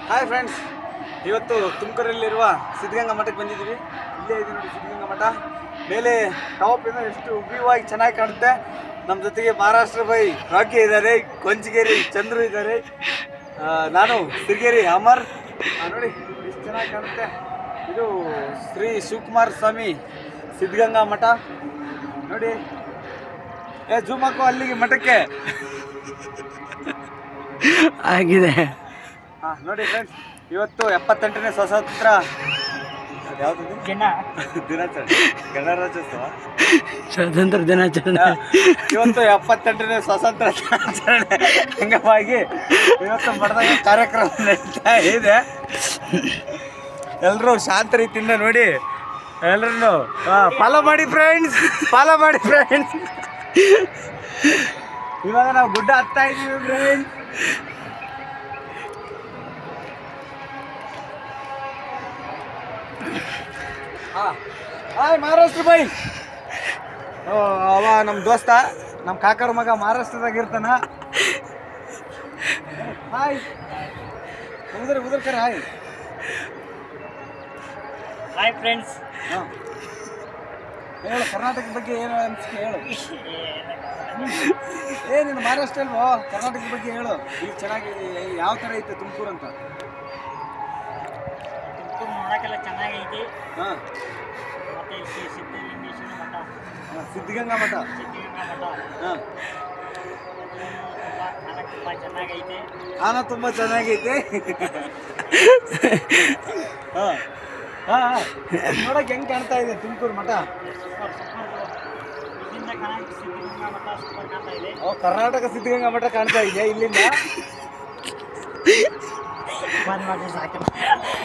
hi friends ಇವತ್ತು ತುಮಕೂರಲ್ಲಿರುವ ಸಿದ್ಧಗಂಗಾ ಮಠಕ್ಕೆ ಬಂದಿದ್ದೀವಿ ಇಲ್ಲೇ ಇದೆ ನೋಡಿ ಸಿದ್ಧಗಂಗಾ ಮಠ ಮೇಲೆ ಟಾಪ್ ಇಂದ ಎಷ್ಟು ಉಗ್ರವಾಗಿ ಚೆನ್ನಾಗಿ ಕಾಣುತ್ತೆ ನಮ್ಮ ಜೊತೆಗೆ ಮಹಾರಾಷ್ಟ್ರ ಬೈ ರಾಕಿ ಇದ್ದಾರೆ ಕೊಂಚಗೇರಿ ಚಂದ್ರು ಇದ್ದಾರೆ ಆ, ನಾನು ಸಿರಿಗೇರಿ ಅಮರ್ ಆ, ನೋಡಿ ಎಷ್ಟು ಚೆನ್ನಾಗಿ ಕಾಣುತ್ತೆ ಇದು ಶ್ರೀ ಶಿವಕುಮಾರ ಸ್ವಾಮಿ ಸಿದ್ಧಗಂಗಾ ಮಠ ನೋಡಿ ಏ ಜೂಮ್ ಹಾಕೋ ಅಲ್ಲಿಗೆ ಮಠಕ್ಕೆ ಆಗಿದೆ ಹಾ ನೋಡಿ ಫ್ರೆಂಡ್ಸ್ ಇವತ್ತು ಎಪ್ಪತ್ತೆಂಟನೇ ಸ್ವಾತಂತ್ರ್ಯ ಯಾವುದು ಜನ ದಿನಾಚರಣೆ ಗಣರಾಜ್ಯೋತ್ಸವ ಸ್ವಾತಂತ್ರ್ಯ ದಿನಾಚರಣೆ ಇವತ್ತು ಎಪ್ಪತ್ತೆಂಟನೇ ಸ್ವಾತಂತ್ರ್ಯ ದಿನಾಚರಣೆ ಅಂಗವಾಗಿ ಇವತ್ತು ಮಠದಾಗ ಕಾರ್ಯಕ್ರಮ ನಡೀತಾ ಇದೆ ಎಲ್ಲರೂ ಶಾಂತ ರೀತಿಯಿಂದ ನೋಡಿ ಎಲ್ಲರೂ ಫಾಲೋ ಮಾಡಿ ಫ್ರೆಂಡ್ಸ್ ಫಾಲೋ ಮಾಡಿ ಫ್ರೆಂಡ್ಸ್ ಇವಾಗ ನಾವು ಗುಡ್ಡ ಹತ್ತಾ ಇದ್ದೀವಿ ಫ್ರೆಂಡ್ಸ್ ಹಾಯ್ ಮಹಾರಾಷ್ಟ್ರ ಬೈ ಓ, ಅವ ನಮ್ಮ ದೋಸ್ತ ನಮ್ಮ ಕಾಕರ ಮಗ ಮಹಾರಾಷ್ಟ್ರದಾಗ ಇರ್ತಾನ ಹಾಯ್ ಉದ್ರ ಉದರ್ಕರ ಹಾಯ್ ಹಾಯ್ ಫ್ರೆಂಡ್ಸ್ ಹಾಂ ಹೇಳು ಕರ್ನಾಟಕದ ಬಗ್ಗೆ ಏನು ಅನಿಸಿಕೆ ಹೇಳು ಏ ನೀನು ಮಹಾರಾಷ್ಟ್ರ ಅಲ್ವೋ ಕರ್ನಾಟಕದ ಬಗ್ಗೆ ಹೇಳು ಈಗ ಚೆನ್ನಾಗಿ ಯಾವ ಥರ ಐತೆ ತುಮಕೂರು ಅಂತ ತುಮಕೂರು ನೋಡೋಕ್ಕೆಲ್ಲ ಚೆನ್ನಾಗೈತಿ ಹಾಂ ಮತ್ತೆ ಇಲ್ಲಿ ಸಿದ್ಧಲಿಂಗೇಶ್ವರ ಮಠ ಸಿದ್ಧಗಂಗಾ ಮಠ ಸಿದ್ಧಗಂಗಾ ಮಠ ಹಾಂ ಅದು ತುಂಬ ಕಾಣಕ್ಕೆ ತುಂಬ ಚೆನ್ನಾಗೈತಿ ಖಾನ ತುಂಬ ಚೆನ್ನಾಗೈತೆ ಹಾಂ ಹಾಂ ನೋಡಕ್ಕೆ ಹೆಂಗೆ ಕಾಣ್ತಾ ಇದೆ ತುಮಕೂರು ಮಠ ಸೂಪರ್ ಸೂಪರ್ ಇಲ್ಲಿಂದ ಕಾಣಕ್ಕೆ ಸಿದ್ಧಗಂಗಾ ಮಠ ಸೂಪರ್ ಕಾಣ್ತಾ ಇದೆ ಓ ಕರ್ನಾಟಕ ಸಿದ್ಧಗಂಗಾ ಮಠ ಕಾಣ್ತಾ ಇದೆಯಾ ಇಲ್ಲಿಂದ ಬಂದ್ ಮಾಡಿ ಸಾಕು